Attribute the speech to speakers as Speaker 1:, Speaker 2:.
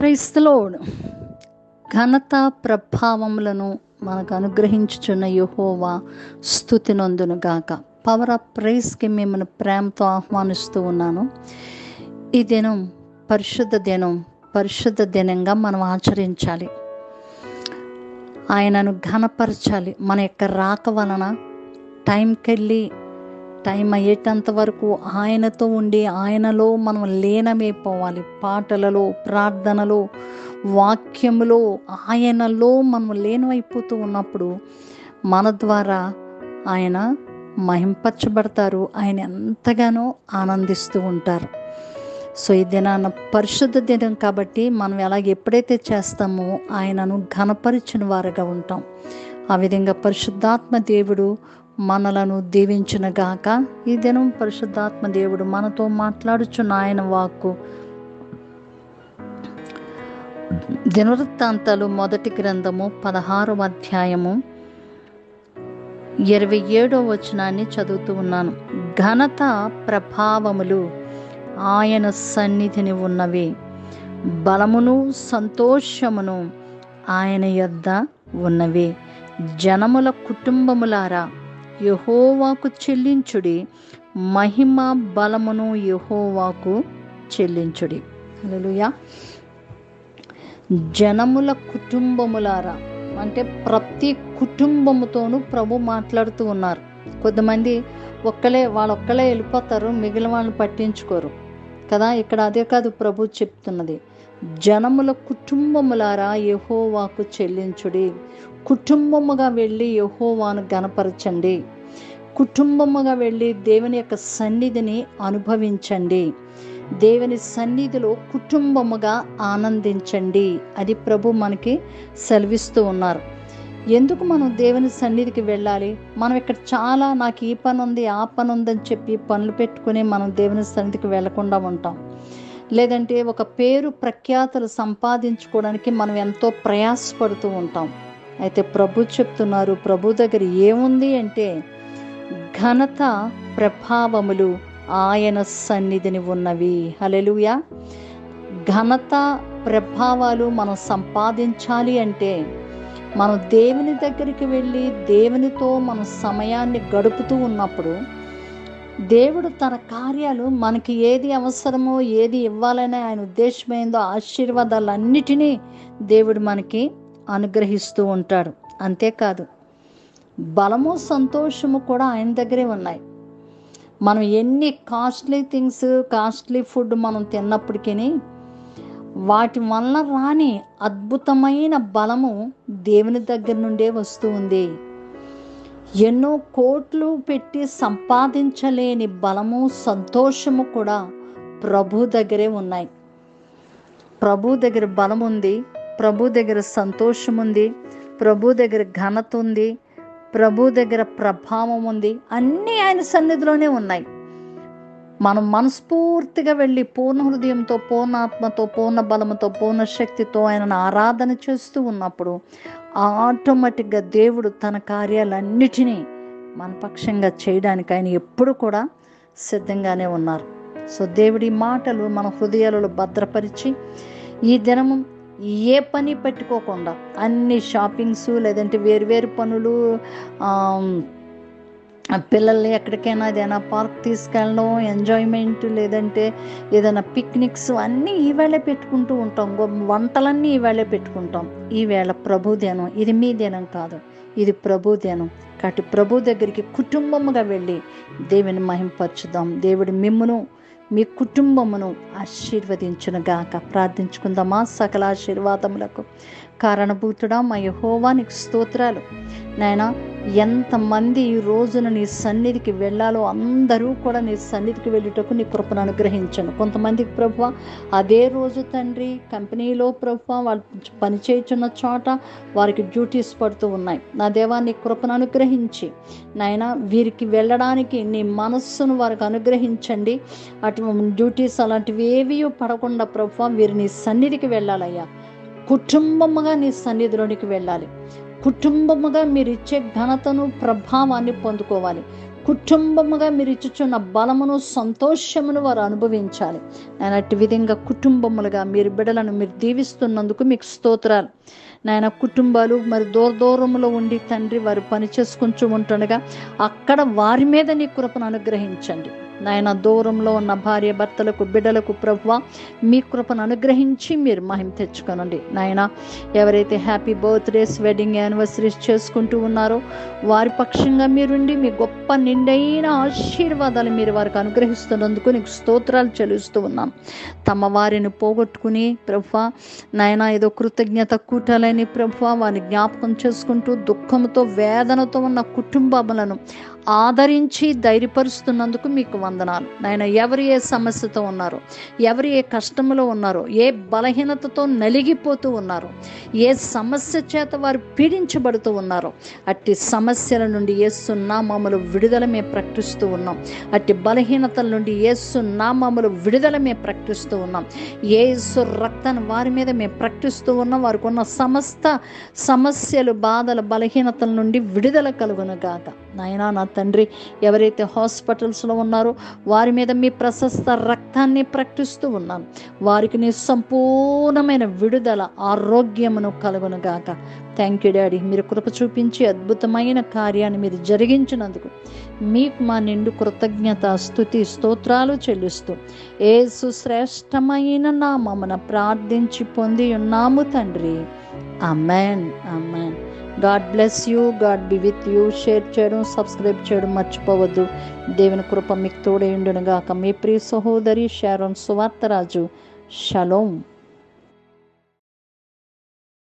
Speaker 1: క్రైస్తలోడ్ ఘనత ప్రభావములను మనకు అనుగ్రహించుచున్న యహోవా స్థుతి నొందును గాక పవర్ ఆఫ్ ప్రైజ్కి మిమ్మల్ని ప్రేమతో ఆహ్వానిస్తూ ఉన్నాను ఈ దినం పరిశుద్ధ దినం పరిశుద్ధ దినంగా మనం ఆచరించాలి ఆయనను ఘనపరచాలి మన యొక్క రాక వలన టైంకి వెళ్ళి టైం అయ్యేటంత వరకు ఆయనతో ఉండి ఆయనలో మనం లీనమైపోవాలి పాటలలో ప్రార్థనలో వాక్యములో ఆయనలో మనం లీనమైపోతూ ఉన్నప్పుడు మన ద్వారా ఆయన మహింపరచబడతారు ఆయన ఎంతగానో ఆనందిస్తూ ఉంటారు సో ఈ దినాన పరిశుద్ధ దినం కాబట్టి మనం ఎలాగ ఎప్పుడైతే చేస్తామో ఆయనను ఘనపరిచిన వారుగా ఉంటాం ఆ విధంగా పరిశుద్ధాత్మ దేవుడు మనలను దీవించిన గాక ఈ దినం పరిశుద్ధాత్మ దేవుడు మనతో మాట్లాడుచున్న ఆయన వాక్కు దినవృత్తాంతాలు మొదటి గ్రంథము పదహారవ అధ్యాయము ఇరవై ఏడో వచనాన్ని చదువుతూ ఉన్నాను ఘనత ప్రభావములు ఆయన సన్నిధిని ఉన్నవి బలమును సంతోషమును ఆయన యొద్ద ఉన్నవి జనముల కుటుంబములారా యహోవాకు చెల్లించుడి మహిమ బలమును యహోవాకు చెల్లించుడి హల్లెలూయా జనముల కుటుంబములారా అంటే ప్రతి కుటుంబముతోనూ ప్రభు మాట్లాడుతూ ఉన్నారు కొంతమంది ఒక్కలే వాళ్ళొక్కలే వెళ్ళిపోతారు మిగిలిన వాళ్ళని పట్టించుకోరు కదా ఇక్కడ అదే కాదు ప్రభు చెప్తున్నది జనముల కుటుంబములారా యహోవాకు చెల్లించుడి కుటుంబముగా వెళ్ళి యహోవాను గనపరచండి కుటుంబముగా వెళ్ళి దేవుని యొక్క సన్నిధిని అనుభవించండి దేవుని సన్నిధిలో కుటుంబముగా ఆనందించండి అది ప్రభు మనకి సెలవిస్తూ ఉన్నారు ఎందుకు మనం దేవుని సన్నిధికి వెళ్ళాలి మనం ఇక్కడ చాలా నాకు ఈ పని ఉంది ఆ పని ఉందని చెప్పి పనులు పెట్టుకుని మనం దేవుని సన్నిధికి వెళ్లకుండా ఉంటాం లేదంటే ఒక పేరు ప్రఖ్యాతలు సంపాదించుకోవడానికి మనం ఎంతో ప్రయాసపడుతూ ఉంటాం అయితే ప్రభు చెప్తున్నారు ప్రభు దగ్గర ఏముంది అంటే ఘనత ప్రభావములు ఆయన సన్నిధిని ఉన్నవి హలెలుయా ఘనత ప్రభావాలు మనం సంపాదించాలి అంటే మనం దేవుని దగ్గరికి వెళ్ళి దేవునితో మన సమయాన్ని గడుపుతూ ఉన్నప్పుడు దేవుడు తన కార్యాలు మనకి ఏది అవసరమో ఏది ఇవ్వాలనే ఆయన ఉద్దేశమైందో ఆశీర్వాదాలన్నిటినీ దేవుడు మనకి అనుగ్రహిస్తూ ఉంటాడు అంతేకాదు బలము సంతోషము కూడా ఆయన దగ్గరే ఉన్నాయి మనం ఎన్ని కాస్ట్లీ థింగ్స్ కాస్ట్లీ ఫుడ్ మనం తిన్నప్పటికీ వాటి వల్ల రాని అద్భుతమైన బలము దేవుని దగ్గర నుండే వస్తూ ఉంది ఎన్నో కోట్లు పెట్టి సంపాదించలేని బలము సంతోషము కూడా ప్రభు దగ్గరే ఉన్నాయి ప్రభు దగ్గర బలం ఉంది ప్రభు దగ్గర సంతోషం ఉంది ప్రభు దగ్గర ఘనత ఉంది ప్రభు దగ్గర ప్రభావం ఉంది అన్నీ ఆయన సన్నిధిలోనే ఉన్నాయి మనం మనస్ఫూర్తిగా వెళ్ళి పూర్ణ హృదయంతో పూర్ణ ఆత్మతో పూర్ణ బలముతో పూర్ణ శక్తితో ఆయనను ఆరాధన చేస్తూ ఉన్నప్పుడు ఆటోమేటిక్గా దేవుడు తన కార్యాలన్నిటినీ మన పక్షంగా చేయడానికి ఆయన ఎప్పుడు కూడా సిద్ధంగానే ఉన్నారు సో దేవుడి మాటలు మన హృదయాలలో భద్రపరిచి ఈ దినము ఏ పని పెట్టుకోకుండా అన్ని షాపింగ్స్ లేదంటే వేరు పనులు పిల్లల్ని ఎక్కడికైనా ఏదైనా పార్క్ తీసుకెళ్ళడం ఎంజాయ్మెంట్ లేదంటే ఏదైనా పిక్నిక్స్ అన్నీ ఈవేళే పెట్టుకుంటూ ఉంటాం వంటలన్నీ ఈవేళే పెట్టుకుంటాం ఈవేళ ప్రభు దినం ఇది మీ దినం కాదు ఇది ప్రభు దినం కాబట్టి ప్రభు దగ్గరికి కుటుంబముగా వెళ్ళి దేవుని మహింపరచుదాం దేవుడి మిమ్మును మీ కుటుంబమును ఆశీర్వదించునుగాక ప్రార్థించుకుందామా సకల ఆశీర్వాదములకు కారణభూతుడా మా యహోవానికి స్తోత్రాలు నాయన ఎంతమంది ఈ రోజున నీ సన్నిధికి వెళ్ళాలో అందరూ కూడా నీ సన్నిధికి వెళ్ళుటకు నీ కృపను అనుగ్రహించను కొంతమందికి ప్రభు అదే రోజు తండ్రి కంపెనీలో ప్రభు వాళ్ళు పనిచేయుచున్న చోట వారికి డ్యూటీస్ పడుతూ ఉన్నాయి నా దేవా నీ కృపను అనుగ్రహించి నాయన వీరికి వెళ్ళడానికి నీ మనస్సును వారికి అనుగ్రహించండి అటు డ్యూటీస్ అలాంటివి ఏవి పడకుండా ప్రభు వీరు నీ సన్నిధికి వెళ్ళాలయ్యా కుటుంబముగా నీ సన్నిధిలోనికి వెళ్ళాలి కుటుంబముగా మీరు ఇచ్చే ఘనతను ప్రభావాన్ని పొందుకోవాలి కుటుంబముగా మీరు ఇచ్చుచున్న బలమును సంతోషమును వారు అనుభవించాలి ఆయన అట్టి విధంగా కుటుంబములుగా మీరు బిడలను మీరు దీవిస్తున్నందుకు మీకు స్తోత్రాలు నాయన కుటుంబాలు మరి దూర దూరంలో ఉండి తండ్రి వారు పని చేసుకుంటూ ఉంటుండగా అక్కడ వారి మీద నీ కృపను అనుగ్రహించండి నాయన దూరంలో ఉన్న భార్య భర్తలకు బిడ్డలకు ప్రభువ మీ కృపను అనుగ్రహించి మీరు మహిమ తెచ్చుకొనండి నాయన ఎవరైతే హ్యాపీ బర్త్డేస్ వెడ్డింగ్ యానివర్సరీస్ చేసుకుంటూ ఉన్నారో వారి పక్షంగా మీరుండి మీ గొప్ప నిండైన ఆశీర్వాదాలు మీరు వారికి అనుగ్రహిస్తున్నందుకు నీకు స్తోత్రాలు చెల్లిస్తూ ఉన్నాం తమ వారిని పోగొట్టుకుని ప్రభువ నాయన ఏదో కృతజ్ఞత కూటాలని ప్రభువ వారిని జ్ఞాపకం చేసుకుంటూ దుఃఖంతో వేదనతో ఉన్న కుటుంబములను ఆదరించి ధైర్యపరుస్తున్నందుకు మీకు వందనాలు నాయన ఎవరు ఏ సమస్యతో ఉన్నారో ఎవరు ఏ కష్టంలో ఉన్నారో ఏ బలహీనతతో నలిగిపోతూ ఉన్నారో ఏ సమస్య చేత వారు పీడించబడుతూ ఉన్నారో అట్టి సమస్యల నుండి ఏసునామములు విడుదల మేము ప్రకటిస్తూ ఉన్నాం అట్టి బలహీనతల నుండి ఏసునామములు విడుదల మేము ప్రకటిస్తూ ఉన్నాం ఏసు రక్తాన్ని వారి మీద మేము ప్రకటిస్తూ ఉన్నాం వారికి ఉన్న సమస్త సమస్యలు బాధలు బలహీనతల నుండి విడుదల కలుగును గాక నాయనా నా తండ్రి ఎవరైతే హాస్పిటల్స్లో ఉన్నారో వారి మీద మీ ప్రశస్త రక్తాన్ని ప్రకటిస్తూ ఉన్నాను వారికి నీ సంపూర్ణమైన విడుదల ఆరోగ్యమును కలుగును గాక థ్యాంక్ యూ డాడీ మీరు కృప చూపించి అద్భుతమైన కార్యాన్ని మీరు జరిగించినందుకు మీకు మా నిండు కృతజ్ఞత స్థుతి స్తోత్రాలు చెల్లిస్తూ ఏ సుశ్రేష్టమైన నామమున ప్రార్థించి పొంది ఉన్నాము తండ్రి amen amen God bless you God be with you share చేయడం సబ్స్క్రైబ్ చేయడం మర్చిపోవద్దు దేవుని కృప మీకు తోడై ఉండును గాక మీ ప్రియ సహోదరి షారోన్ సువార్తరాజు షలోం